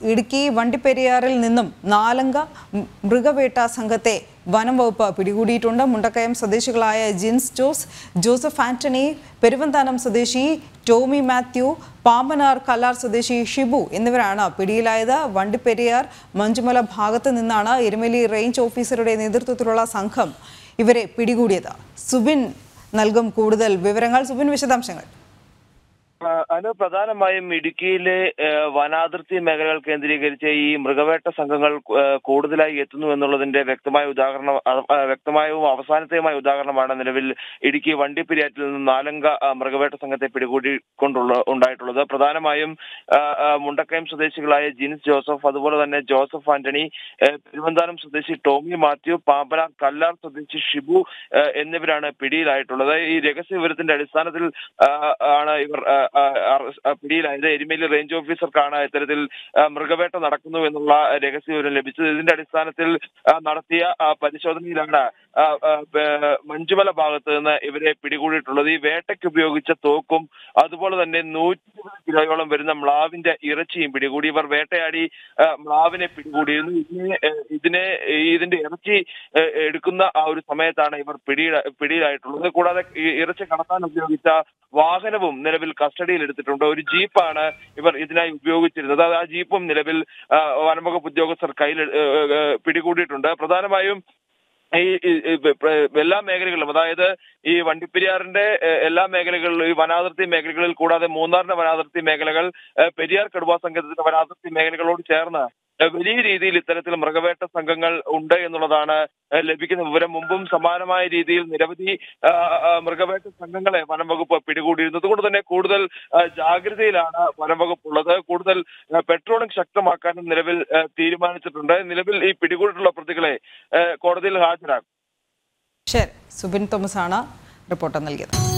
ഇടുക്കി വണ്ടിപ്പെരിയാറിൽ നിന്നും നാലംഗ മൃഗവേട്ട സംഘത്തെ വനം വകുപ്പ് പിടികൂടിയിട്ടുണ്ട് മുണ്ടക്കയം സ്വദേശികളായ ജിൻസ് ജോസ് ജോസഫ് ആന്റണി പെരുവന്താനം സ്വദേശി ടോമി മാത്യു പാമ്പനാർ കല്ലാർ സ്വദേശി ഷിബു എന്നിവരാണ് പിടിയിലായത് വണ്ടിപ്പെരിയാർ മഞ്ചുമല ഭാഗത്ത് നിന്നാണ് എരുമേലി റേഞ്ച് ഓഫീസറുടെ നേതൃത്വത്തിലുള്ള സംഘം ഇവരെ പിടികൂടിയത് സുബിൻ നൽകും കൂടുതൽ വിവരങ്ങൾ സുബിൻ വിശദാംശങ്ങൾ ആ, അനു പ്രധാനമായും ഇടുക്കിയിലെ ഏ, വനാതിർത്തി മേഖലകൾ കേന്ദ്രീകരിച്ച് ഈ മൃഗവേട്ട സംഘങ്ങൾ ഏ, കൂടുതലായി എത്തുന്നു എന്നുള്ളതിന്റെ വ്യക്തമായ ഉദാഹരണം ആ, ആ, വ്യക്തമായവും അവസാനത്തെയുമായ ഉദാഹരണമാണ് നിലവിൽ ഇടുക്കി വണ്ടിപ്പെരിയാറ്റിൽ നിന്ന് നാലംഗ ആ, മൃഗവേട്ട സംഘത്തെ പിടികൂടിക്കൊണ്ടുള്ള ഉണ്ടായിട്ടുള്ളത് പ്രധാനമായും ആ, ആ, മുണ്ടക്കയം സ്വദേശികളായ ജിൻസ് ജോസഫ് അതുപോലെ തന്നെ ജോസഫ് ആന്റണി ഏ, പെരുവന്താനം സ്വദേശി ടോമി മാത്യു പാമ്പന കല്ലാർ സ്വദേശി ഷിബു ഏ, എന്നിവരാണ് പിടിയിലായിട്ടുള്ളത് ഈ രഹസ്യ വിവരത്തിന്റെ അടിസ്ഥാനത്തിൽ ആ, ആണ് ഇവർ ആ, ആ, അറസ്- ആ, പിടിയിലായത് എരുമേലി റേഞ്ച് ഓഫീസർക്കാണ് ഇത്തരത്തിൽ ആ, മൃഗവേട്ട നടക്കുന്നു എന്നുള്ള രഹസ്യ വിവരം ലഭിച്ചത് ഇതിന്റെ അടിസ്ഥാനത്തിൽ ആ, നടത്തിയ ആ, പരിശോധനയിലാണ് ആ, ആ, ബേ- മഞ്ചുമല ഭാഗത്ത് നിന്ന് ഇവരെ പിടികൂടിയിട്ടുള്ളത് ഈ വേട്ടയ്ക്ക് ഉപയോഗിച്ച തോക്കും അതുപോലെ തന്നെ നൂറ്റി കിലോയോളം വരുന്ന മ്ലാവിന്റെ ഇറച്ചിയും പിടികൂടി ഇവർ വേട്ടയാടി ആ, മ്ലാവിനെ പിടികൂടിയിരുന്നു ഇതിനെ ഏ, ഇതിനെ ഇതിന്റെ ഇറച്ചി ഏ, എടുക്കുന്ന ആ ഒരു സമയത്താണ് ഇവർ പിടിയില പിടിയിലായിട്ടുള്ളത് കൂടാതെ ഈ ഇറച്ചി കടത്താൻ ഉപയോഗിച്ച വാഹനവും നിലവിൽ കസ്റ്റഡിയിൽ എടുത്തിട്ടുണ്ട് ഒരു ജീപ്പാണ് ഇവർ ഇതിനായി ഉപയോഗിച്ചിരുന്നത് അത് ആ ജീപ്പും നിലവിൽ ആ, വനംവകുപ്പ് ഉദ്യോഗസ്ഥർ കയ്യിൽ ഏ, ഏ, പിടികൂടിയിട്ടുണ്ട് പ്രധാനമായും ഈ ഈ- ഈ പ- എല്ലാ മേഖലകളിലും അതായത് ഈ വണ്ടിപ്പെരിയാറിന്റെ ഏഹ്, എല്ലാ മേഖലകളിലും ഈ വനാതിർത്തി മേഖലകളിൽ കൂടാതെ മൂന്നാറിന്റെ വനാതിർത്തി മേഖലകൾ ഏഹ്, പെരിയാർ കടുവാ സംഘത്തിന്റെ വനാതിർത്തി മേഖലകളോട് ചേർന്ന് ഏഹ്, വലിയ രീതിയിൽ ഇത്തരത്തിൽ മൃഗവേട്ട സംഘങ്ങൾ ഉണ്ട് എന്നുള്ളതാണ് ഏഹ്, ലഭിക്കുന്ന വിവരം മുമ്പും സമാനമായ രീതിയിൽ നിരവധി ആ, ആ, മൃഗവേട്ട സംഘങ്ങളെ വനം വകുപ്പ് പിടികൂടിയിരുന്നത് കൊണ്ട് തന്നെ കൂടുതൽ ആ, ജാഗ്രതയിലാണ് വനം വകുപ്പ് ഉള്ളത് കൂടുതൽ ആ, പെട്രോളിംഗ് ശക്തമാക്കാനും നിലവിൽ ആ, തീരുമാനിച്ചിട്ടുണ്ട് നിലവിൽ ഈ പിടികൂടിയിട്ടുള്ള പ്രതികളെ ആ, കോടതിയിൽ ഹാജരാക്കും ശരി സുബിൻ തോമസ് ആണ് റിപ്പോർട്ട് നൽകിയത്